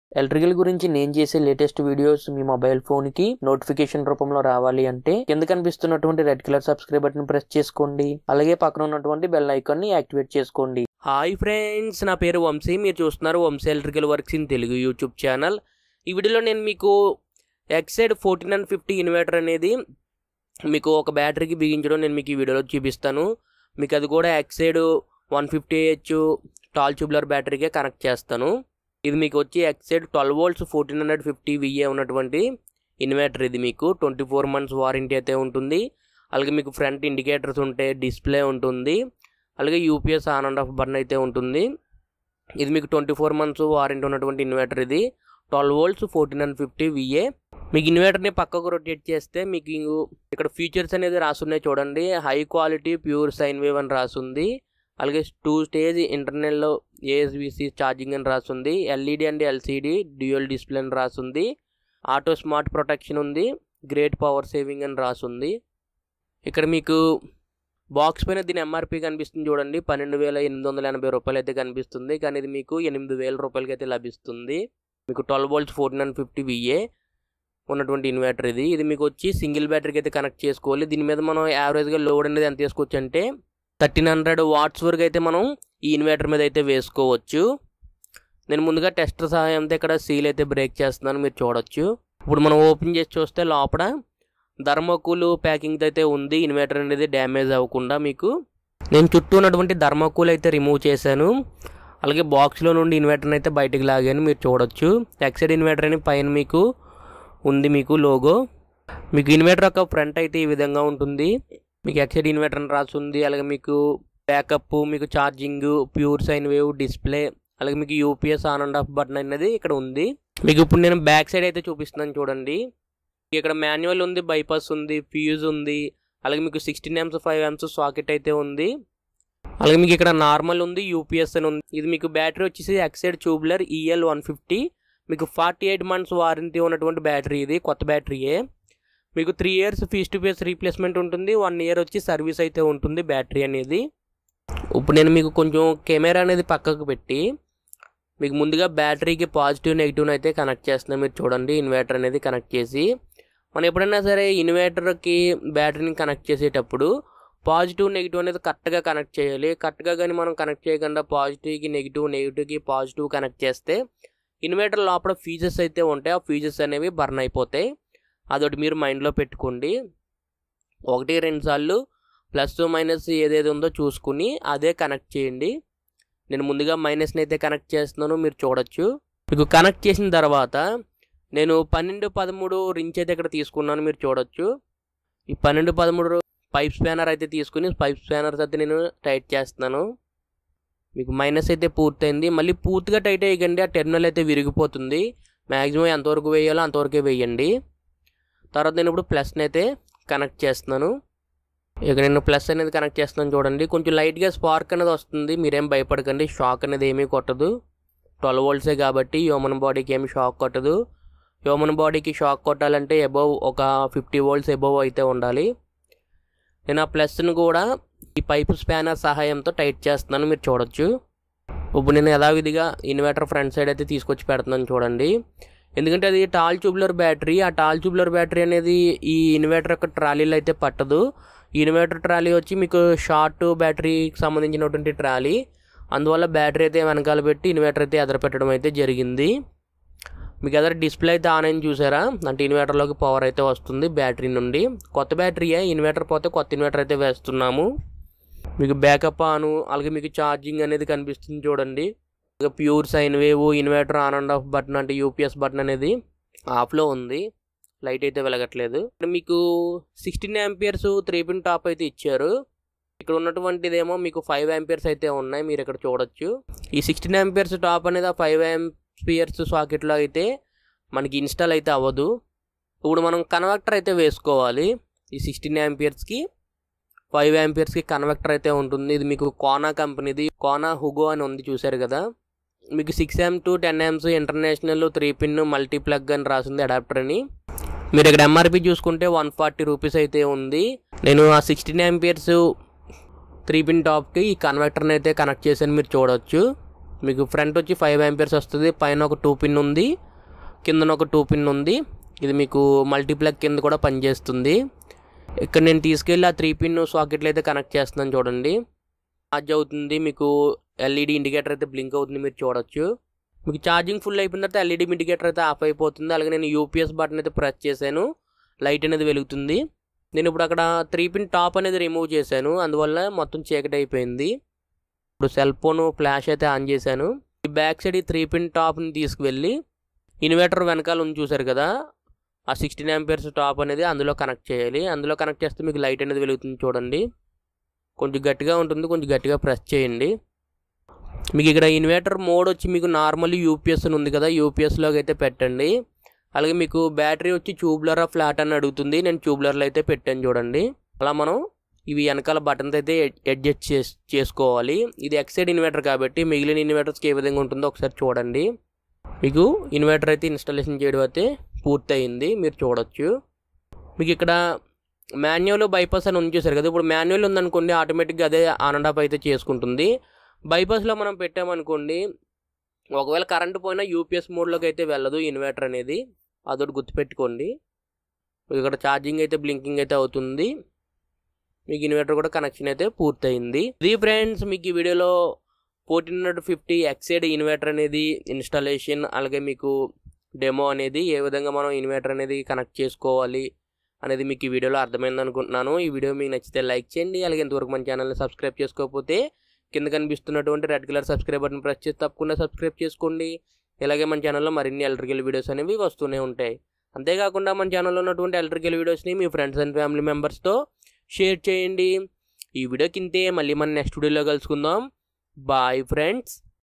electrical గురించి నేను చేసే లేటెస్ట్ వీడియోస్ మీ మొబైల్ ఫోన్ కి నోటిఫికేషన్ రూపంలో రావాలి అంటే కింద కనిపిస్తున్నటువంటి red colour subscribe button press చేసుకోండి అలాగే పక్కన ఉన్నటువంటి బెల్ ఐకాన్ ని యాక్టివేట్ చేసుకోండి హాయ్ ఫ్రెండ్స్ నా పేరు వంశీ మీరు చూస్తున్నారు Vamshi electrical works in Telugu YouTube channel ఈ వీడియోలో నేను మీకు Exide fourteen and fifty inverter అనేది మీకు ఒక బ్యాటరీకి బిగించడం నేను మీకు ఈ వీడియోలో చూపిస్తాను మీకు అది కూడా Exide one fifty H tall tubular బ్యాటరీకే కనెక్ట్ చేస్తాను ఇది మీకు వచ్చి Exide twelve volts fourteen hundred fifty VA ఉన్నటువంటి ఇన్వర్టర్ ఇది మీకు ట్వంటీ ఫోర్ మంత్స్ వారంటీ అయితే ఉంటుంది అలాగే మీకు ఫ్రంట్ ఇండికేటర్స్ ఉంటాయి డిస్ప్లే ఉంటుంది అలాగే UPS on and off button అయితే ఉంటుంది ఇది మీకు ట్వంటీ ఫోర్ మంత్స్ వారంటీ ఉన్నటువంటి ఇన్వర్టర్ ఇది twelve volts fourteen and fifty VA మీకు ఇన్వర్టర్ని పక్కకు రొటేట్ చేస్తే మీకు ఇక్కడ ఫీచర్స్ అనేది రాసున్నాయి చూడండి high quality pure sine wave అని రాసుంది అలాగే టూ స్టేజ్ ఇంటర్నల్లో ఏఎస్బిసి ఛార్జింగ్ అని రాసుంది LED and LCD dual display అని రాసుంది ఆటో స్మార్ట్ ప్రొటెక్షన్ ఉంది గ్రేట్ పవర్ సేవింగ్ అని రాసుంది ఇక్కడ మీకు బాక్స్ పైన దీని ఎంఆర్పి కనిపిస్తుంది చూడండి పన్నెండు వేల ఎనిమిది వందల ఎనభై రూపాయలు అయితే కనిపిస్తుంది కానీ ఇది మీకు ఎనిమిది వేల రూపాయలకి అయితే లభిస్తుంది మీకు twelve volts fourteen and fifty VA ఉన్నటువంటి ఇన్వర్టర్ ఇది ఇది మీకు వచ్చి సింగిల్ బ్యాటరీకి అయితే కనెక్ట్ చేసుకోవాలి దీని మీద మనం యావరేజ్గా లోడ్ అనేది ఎంత వేసుకోవచ్చు అంటే థర్టీన్ హండ్రెడ్ వాట్స్ వరకు అయితే మనం ఈ ఇన్వర్టర్ మీద అయితే వేసుకోవచ్చు నేను ముందుగా టెస్టర్ సహాయంతో ఇక్కడ సీల్ అయితే బ్రేక్ చేస్తున్నాను మీరు చూడొచ్చు ఇప్పుడు మనం ఓపెన్ చేసి చూస్తే లోపల ధర్మకూలు ప్యాకింగ్ అయితే ఉంది ఇన్వర్టర్ అనేది డ్యామేజ్ అవ్వకుండా మీకు నేను చుట్టూ ఉన్నటువంటి ధర్మకూల్ అయితే రిమూవ్ చేశాను అలాగే బాక్స్లో నుండి ఇన్వర్టర్ని అయితే బయటకు లాగాను మీరు చూడొచ్చు ఎక్సైడ్ ఇన్వర్టర్ అని పైన మీకు ఉంది మీకు లోగో మీకు ఇన్వర్టర్ యొక్క ఫ్రంట్ అయితే ఈ విధంగా ఉంటుంది మీకు ఎక్సైడ్ ఇన్వర్టర్ అని రాసి ఉంది అలాగే మీకు బ్యాకప్ మీకు charging pure sine wave display అలాగే మీకు UPS on and off button అనేది ఇక్కడ ఉంది మీకు ఇప్పుడు నేను బ్యాక్ సైడ్ అయితే చూపిస్తున్నాను చూడండి ఇక్కడ మాన్యువల్ ఉంది బైపాస్ ఉంది ఫ్యూజ్ ఉంది అలాగే మీకు sixteen amps five amps socket అయితే ఉంది అలాగే మీకు ఇక్కడ నార్మల్ ఉంది యూపీఎస్ అని ఉంది ఇది మీకు బ్యాటరీ వచ్చేసి Exide tubular EL one fifty మీకు ఫార్టీ ఎయిట్ మంత్స్ వారంటీ ఉన్నటువంటి బ్యాటరీ ఇది కొత్త బ్యాటరీయే మీకు three years piece to piece replacement ఉంటుంది వన్ ఇయర్ వచ్చి సర్వీస్ అయితే ఉంటుంది బ్యాటరీ అనేది ఇప్పుడు నేను మీకు కొంచెం కెమెరా అనేది పక్కకు పెట్టి మీకు ముందుగా బ్యాటరీకి పాజిటివ్ నెగిటివ్ అయితే కనెక్ట్ చేస్తున్నాను మీరు చూడండి ఇన్వర్టర్ అనేది కనెక్ట్ చేసి మనం ఎప్పుడైనా సరే ఇన్వర్టర్కి బ్యాటరీని కనెక్ట్ చేసేటప్పుడు పాజిటివ్ నెగిటివ్ అనేది కరెక్ట్గా కనెక్ట్ చేయాలి కరెక్ట్గా కానీ మనం కనెక్ట్ చేయకుండా పాజిటివ్కి నెగిటివ్ నెగిటివ్కి పాజిటివ్ కనెక్ట్ చేస్తే ఇన్వర్టర్ లోపల ఫీజెస్ అయితే ఉంటాయి ఆ ఫీజెస్ అనేవి బర్న్ అయిపోతాయి అదొకటి మీరు మైండ్లో పెట్టుకోండి ఒకటి రెండు సార్లు ప్లస్ మైనస్ ఏదేది ఉందో చూసుకుని అదే కనెక్ట్ చేయండి నేను ముందుగా మైనస్ని అయితే కనెక్ట్ చేస్తున్నాను మీరు చూడొచ్చు మీకు కనెక్ట్ చేసిన తర్వాత నేను పన్నెండు పదమూడు రించ్ అయితే ఇక్కడ తీసుకున్నాను మీరు చూడొచ్చు ఈ పన్నెండు పదమూడు పైప్ స్పానర్ అయితే తీసుకుని పైప్ స్పానర్స్ అయితే నేను టైట్ చేస్తున్నాను మీకు మైనస్ అయితే పూర్తయింది మళ్ళీ పూర్తిగా టైట్ అయ్యకండి ఆ టెర్మినల్ అయితే విరిగిపోతుంది మ్యాక్సిమం ఎంతవరకు వేయాలో అంతవరకే వేయండి తర్వాత నేను ఇప్పుడు ప్లస్ని అయితే కనెక్ట్ చేస్తున్నాను ఇక నేను ప్లస్ అనేది కనెక్ట్ చేస్తున్నాను చూడండి కొంచెం లైట్గా స్పార్క్ అనేది వస్తుంది మీరేం భయపడకండి షాక్ అనేది ఏమీ కొట్టదు ట్వెల్వ్ వోల్ట్సే కాబట్టి హ్యూమన్ బాడీకి ఏమి షాక్ కొట్టదు హ్యూమన్ బాడీకి షాక్ కొట్టాలంటే అబవ్ ఒక ఫిఫ్టీ వోల్ట్స్ అబవ్ అయితే ఉండాలి నేను ఆ ప్లస్ను కూడా ఈ పైప్ స్పానర్ సహాయంతో టైట్ చేస్తున్నాను మీరు చూడొచ్చు ఇప్పుడు నేను యథావిధిగా ఇన్వర్టర్ ఫ్రంట్ సైడ్ అయితే తీసుకొచ్చి పెడుతున్నాను చూడండి ఎందుకంటే అది టాల్ ట్యూబ్లర్ బ్యాటరీ ఆ టాల్ ట్యూబ్లర్ బ్యాటరీ అనేది ఈ ఇన్వర్టర్ యొక్క ట్రాలీలో అయితే పట్టదు ఈ ఇన్వర్టర్ ట్రాలీ వచ్చి మీకు షార్ట్ బ్యాటరీకి సంబంధించినటువంటి ట్రాలీ అందువల్ల బ్యాటరీ అయితే వెనకాల పెట్టి ఇన్వర్టర్ అయితే ఎదర పెట్టడం అయితే జరిగింది మీకు ఎదర డిస్ప్లే అయితే ఆన్ అయింది చూసారా అంటే ఇన్వర్టర్లోకి పవర్ అయితే వస్తుంది బ్యాటరీ నుండి కొత్త బ్యాటరీయే ఇన్వర్టర్ పోతే కొత్త ఇన్వర్టర్ అయితే వేస్తున్నాము మీకు బ్యాకప్ ఆను అలాగే మీకు ఛార్జింగ్ అనేది కనిపిస్తుంది చూడండి pure sine wave inverter on and off button అంటే యూపీఎస్ బటన్ అనేది ఆఫ్లో ఉంది లైట్ అయితే వెలగట్లేదు మీకు sixteen amperes three pin top అయితే ఇచ్చారు ఇక్కడ ఉన్నటువంటిదేమో మీకు ఫైవ్ యాంపియర్స్ అయితే ఉన్నాయి మీరు ఇక్కడ చూడొచ్చు ఈ సిక్స్టీన్ యాంపియర్స్ టాప్ అనేది ఆ ఫైవ్ యాంపియర్స్ సాకెట్లో అయితే మనకి ఇన్స్టాల్ అయితే అవ్వదు ఇప్పుడు మనం కన్వర్టర్ అయితే వేసుకోవాలి ఈ సిక్స్టీన్ యాంపియర్స్కి ఫైవ్ యాంపియర్స్కి కన్వర్టర్ అయితే ఉంటుంది ఇది మీకు కోనా కంపెనీది కోనా హుగో అని ఉంది చూసారు కదా మీకు six M to ten amps international three pin multi plug అని రాసింది అడాప్టర్ అని మీరు ఇక్కడ ఎంఆర్పి చూసుకుంటే వన్ ఫార్టీ రూపీస్ అయితే ఉంది నేను ఆ సిక్స్టీన్ ఎంపియర్స్ త్రీ పిన్ టాప్కి ఈ కన్వర్టర్ని అయితే కనెక్ట్ చేశాను మీరు చూడవచ్చు మీకు ఫ్రంట్ వచ్చి ఫైవ్ యాంపియర్స్ వస్తుంది పైన ఒక టూ పిన్ ఉంది కిందన ఒక టూ పిన్ ఉంది ఇది మీకు మల్టీప్లగ్ కింద కూడా పనిచేస్తుంది ఇక్కడ నేను తీసుకెళ్ళి ఆ త్రీ పిన్ సాకెట్లు అయితే కనెక్ట్ చేస్తున్నాను చూడండి ఛార్జ్ అవుతుంది మీకు ఎల్ఈడి ఇండికేటర్ అయితే బ్లింక్ అవుతుంది మీరు చూడొచ్చు మీకు ఛార్జింగ్ ఫుల్ అయిపోయిన తర్వాత ఎల్ఈడి ఇండికేటర్ అయితే ఆఫ్ అయిపోతుంది అలాగే నేను యూపీఎస్ బటన్ అయితే ప్రెస్ చేశాను లైట్ అనేది వెలుగుతుంది నేను ఇప్పుడు అక్కడ త్రీ పిన్ టాప్ అనేది రిమూవ్ చేశాను అందువల్ల మొత్తం చీకటి అయిపోయింది ఇప్పుడు సెల్ ఫోన్ ఫ్లాష్ అయితే ఆన్ చేశాను ఈ బ్యాక్ సైడ్ ఈ త్రీ పిన్ టాప్ని తీసుకువెళ్ళి ఇన్వర్టర్ వెనకాల ఉంది చూసారు కదా ఆ సిక్స్టీన్ ఎంపీర్స్ టాప్ అనేది అందులో కనెక్ట్ చేయాలి అందులో కనెక్ట్ చేస్తే మీకు లైట్ అనేది వెలుగుతుంది చూడండి కొంచెం గట్టిగా ఉంటుంది కొంచెం గట్టిగా ప్రెస్ చేయండి మీకు ఇక్కడ ఇన్వర్టర్ మోడ్ వచ్చి మీకు నార్మల్ యూపీఎస్ అని ఉంది కదా యూపీఎస్లోకి అయితే పెట్టండి అలాగే మీకు బ్యాటరీ వచ్చి ట్యూబ్లరా ఫ్లాట్ అని అడుగుతుంది నేను ట్యూబ్లర్లో అయితే పెట్టాను చూడండి అలా మనం ఇవి వెనకాల బటన్స్ అయితే అడ్జస్ట్ చేస్ చేసుకోవాలి ఇది ఎక్సైడ్ ఇన్వర్టర్ కాబట్టి మిగిలిన ఇన్వర్టర్స్కి ఏ విధంగా ఉంటుందో ఒకసారి చూడండి మీకు ఇన్వర్టర్ అయితే ఇన్స్టాలేషన్ చేయడం అయితే పూర్తయింది మీరు చూడొచ్చు మీకు ఇక్కడ మాన్యువల్ బైపాస్ అని ఉంది చూసారు కదా ఇప్పుడు మాన్యువల్ ఉందనుకోండి ఆటోమేటిక్గా అదే ఆన్ అండ్ ఆఫ్ అయితే చేసుకుంటుంది బైపాస్లో మనం పెట్టామనుకోండి ఒకవేళ కరెంట్ పోయినా యూపీఎస్ మోడ్లోకి అయితే వెళ్ళదు ఇన్వర్టర్ అనేది అదొకటి గుర్తుపెట్టుకోండి మీకు ఇక్కడ ఛార్జింగ్ అయితే బ్లింకింగ్ అయితే అవుతుంది మీకు ఇన్వర్టర్ కూడా కనెక్షన్ అయితే పూర్తయింది ఇది ఫ్రెండ్స్ మీకు ఈ వీడియోలో fourteen hundred fifty Exide inverter అనేది ఇన్స్టాలేషన్ అలాగే మీకు డెమో అనేది ఏ విధంగా మనం ఇన్వర్టర్ అనేది కనెక్ట్ చేసుకోవాలి అనేది మీకు ఈ వీడియోలో అర్థమైంది అనుకుంటున్నాను ఈ వీడియో మీకు నచ్చితే లైక్ చేయండి అలాగే ఇంతవరకు మన ఛానల్ని సబ్స్క్రైబ్ చేసుకోకపోతే కింద కనిపిస్తున్నటువంటి red colour subscribe button press చేసి తప్పకుండా సబ్స్క్రైబ్ చేసుకోండి ఇలాగే మన ఛానల్లో మరిన్ని ఎలక్ట్రికల్ వీడియోస్ అనేవి వస్తూనే ఉంటాయి అంతేకాకుండా మన ఛానల్లో ఉన్నటువంటి ఎలక్ట్రికల్ వీడియోస్ని మీ ఫ్రెండ్స్ అండ్ ఫ్యామిలీ మెంబర్స్తో షేర్ చేయండి ఈ వీడియో కింతే మళ్ళీ మన నెక్స్ట్ వీడియోలో కలుసుకుందాం బాయ్ ఫ్రెండ్స్